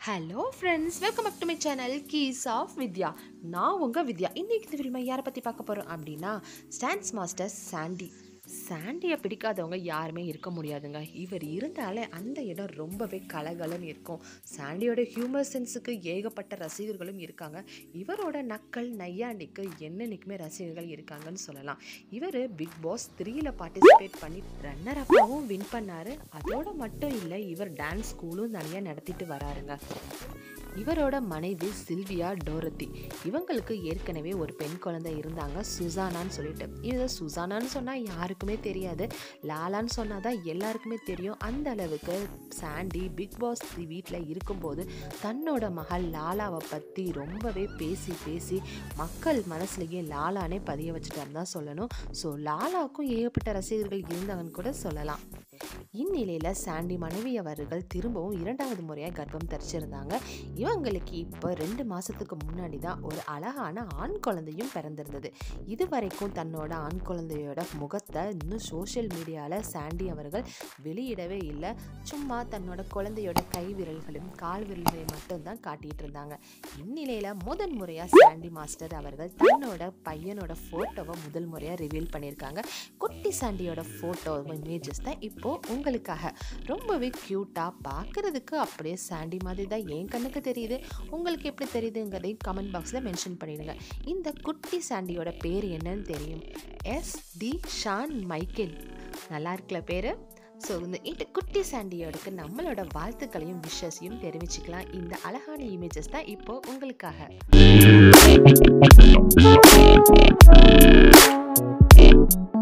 hello friends welcome back to my channel keys of Vidya நான் உங்கள் வித்யா இன்றைக்கி இந்த ஃபில்மை யாரை பற்றி பார்க்க போகிறோம் அப்படின்னா ஸ்டான்ஸ் மாஸ்டர் சாண்டி சாண்டியை பிடிக்காதவங்க யாருமே இருக்க முடியாதுங்க இவர் இருந்தாலே அந்த இடம் ரொம்பவே கலகலன்னு இருக்கும் சாண்டியோட ஹியூமர் சென்ஸுக்கு ஏகப்பட்ட ரசிகர்களும் இருக்காங்க இவரோட நக்கல் நையாண்டிக்கு என்னென்னைக்குமே ரசிகர்கள் இருக்காங்கன்னு சொல்லலாம் இவர் பிக் பாஸ் த்ரீல பார்ட்டிசிபேட் பண்ணி ரன்னர் அப்பாவும் வின் பண்ணாரு அதோட மட்டும் இல்லை இவர் டான்ஸ் ஸ்கூலும் தனியாக நடத்திட்டு வராருங்க இவரோட மனைவி சில்வியா டோரத்தி இவங்களுக்கு ஏற்கனவே ஒரு பெண் குழந்தை இருந்தாங்க சுசானான்னு சொல்லிட்டு இது சுசானான்னு சொன்னால் யாருக்குமே தெரியாது லாலான்னு சொன்னால் தான் எல்லாருக்குமே தெரியும் அந்த அளவுக்கு சாண்டி பிக் பாஸ் வீட்டில் இருக்கும்போது தன்னோட மகள் லாலாவை பற்றி ரொம்பவே பேசி பேசி மக்கள் மனசுலேயே லாலானே பதிய வச்சுட்டான்னு தான் சொல்லணும் ஸோ லாலாவுக்கும் ஏகப்பட்ட ரசிகர்கள் இருந்தவன் கூட சொல்லலாம் இந்நிலையில் சாண்டி மனைவி அவர்கள் திரும்பவும் இரண்டாவது முறையாக கர்ப்பம் தரிச்சிருந்தாங்க இவங்களுக்கு இப்போ ரெண்டு மாதத்துக்கு முன்னாடி தான் ஒரு அழகான ஆண் குழந்தையும் பிறந்திருந்தது இது வரைக்கும் தன்னோட ஆண் குழந்தையோட முகத்தை இன்னும் சோஷியல் மீடியாவில் சாண்டி அவர்கள் வெளியிடவே இல்லை சும்மா தன்னோட குழந்தையோட கை விரல்களும் கால் விரல்களையும் மட்டும்தான் காட்டிட்டு இருந்தாங்க இந்நிலையில் முதன் முறையாக சாண்டி மாஸ்டர் அவர்கள் தன்னோட பையனோட ஃபோட்டோவை முதல் முறையாக ரிவீல் பண்ணியிருக்காங்க குட்டி சாண்டியோட ஃபோட்டோ இமேஜஸ் தான் இப்போது உங்களுக்காக ரொம்பவே க்யூட்டாக பார்க்குறதுக்கு அப்படியே சாண்டி மாதிரி தான் என் கண்ணுக்கு தெரியுது உங்களுக்கு எப்படி தெரியுதுங்கிறதையும் கமெண்ட் பாக்ஸில் மென்ஷன் பண்ணிடுங்க இந்த குட்டி சாண்டியோட பேர் என்னன்னு தெரியும் எஸ் டி ஷான் மைக்கேல் நல்லா இருக்குல்ல பேர் ஸோ இந்த இந்த குட்டி சாண்டியோடுக்கு நம்மளோட வாழ்த்துக்களையும் விஷஸையும் தெரிவிச்சுக்கலாம் இந்த அழகான இமேஜஸ் தான் இப்போ உங்களுக்காக